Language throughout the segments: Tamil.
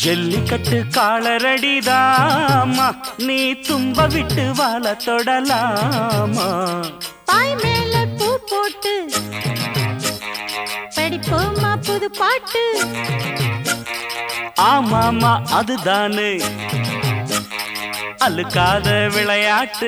ஜல்லிக்கட்டு காலரடிதாமா நீ தும்ப விட்டு வாழ தொடலாமா பாய் மேல பூ போட்டு படிப்போமா புது பாட்டு ஆமாமா அதுதானே அழுக்காத விளையாட்டு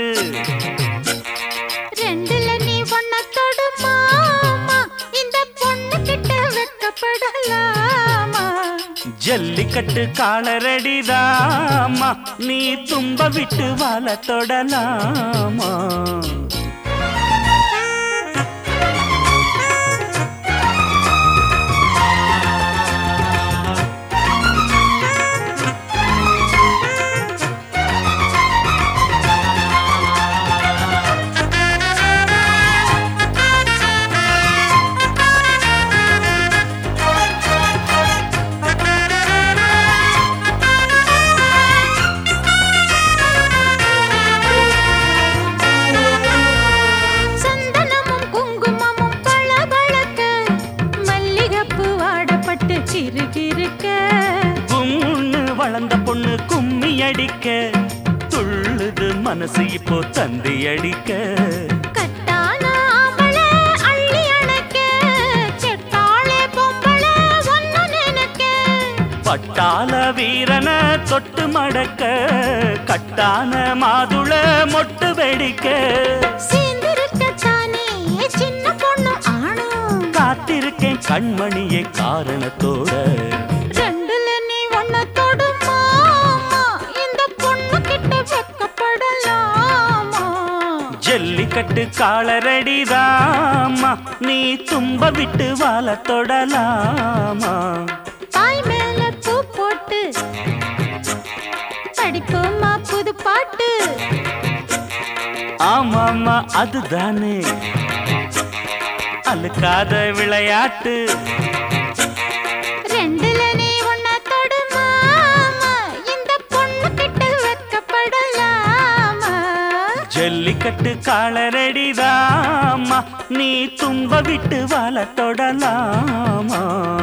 ரெண்டுல நீ ஒன்ன தொடுமாமா இந்த பொண்ணு கிட்ட வெக்கப்படலாமா ஜல்லிக்கட்டு காலரடிதாமா நீ தும்ப விட்டு வாழ தொடலாமா சந்தனமும் குங்குமமும் பளபளக்க மல்லிகைப்பூ வாடப்பட்டு கிறுகிறுக்க கும்முன்னு வளர்ந்த பொண்ணு கும்மி அடிக்க துள்ளுது மனசு இப்போ தந்தி அடிக்க கட்டான ஆம்பளை அள்ளி அணைக்க செட்டாளே பொம்பளை ஒன்னு நினைக்க பட்டாள வீரன தொட்டு மடக்க கட்டான மாதுள மொட்டு வெடிக்க சேர்ந்திருக்கத்தானே சின்ன பொண்ணு ஆணும் காத்திருக்கேன் கண்மணியே காரணத்தோட ரெண்டுல நீ ஒன்ன தொடுமாமா இந்த பொண்ணு கிட்ட வெக்கப்படலாமா ஜல்லிக்கட்டு காலரடிதாமா நீ தும்ப விட்டு வாழ தொடலாமா பாய் மேல பூ போட்டு படிப்போமா புது பாட்டு ஆமாமா அதுதானே அழுக்காத விளையாட்டு ரெண்டுல நீ ஒன்ன தொடுமாமா இந்த பொண்ணு கிட்ட வெக்கப்படலாமா ஜல்லிக்கட்டு காலரடிதாமா நீ தும்ப விட்டு வாழ தொடலாமா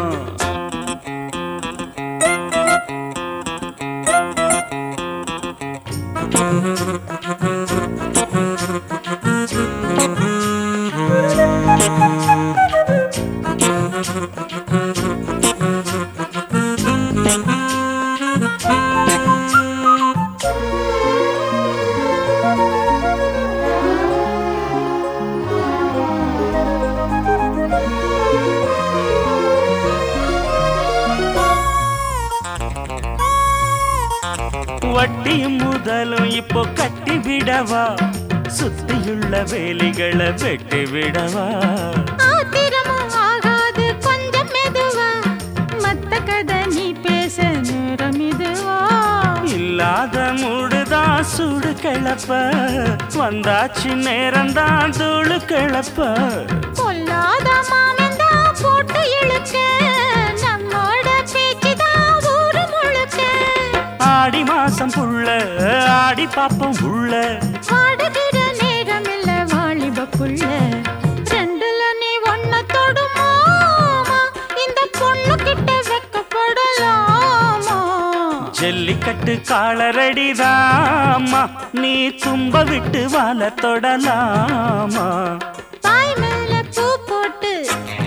வட்டியும் முதலும் இப்போ கட்டி விடவா சுத்தியுள்ள வேலிகளை வெட்டி விடவா ஆத்திரமும் ஆகாது கொஞ்சம் மெதுவா மத்த கதை நீ பேச நேரம் இதுவா இல்லாத மூடுதான் சூடு கிளப்ப வந்தாச்சு நேரம்தான் தூளு கிளப்ப பொல்லாத மாமந்தா போட்டு இழுக்க நம்மோட பேச்சுதான் ஊரு முழுக்க ஆடி மாசம் புள்ள ஆடி பாப்பம் உள்ள வாடுகிற நேரம் இல்ல வாலிப புள்ள ரெண்டுல நீ ஒன்ன தொடுமாமா இந்த பொண்ணு கிட்ட வெக்கப்படலாமா ஜல்லிக்கட்டு காலரடிதாமா நீ தும்ப விட்டு வாழ தொடலாமா பாய் மேல பூ போட்டு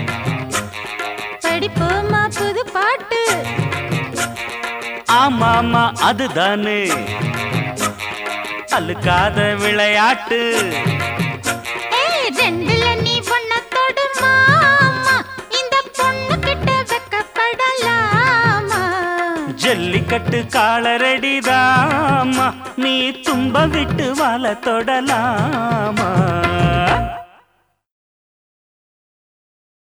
படிப்போமா புது பாட்டு ஆமாமா அதுதானே அழுக்காத விளையாட்டு ஏய் ரெண்டுல நீ ஒன்ன தொடுமாமா இந்த பொண்ணு கிட்ட வெக்கப்படலாமா ஜல்லிக்கட்டு காலரடிதாமா நீ தும்ப விட்டு வாழ தொடலாமா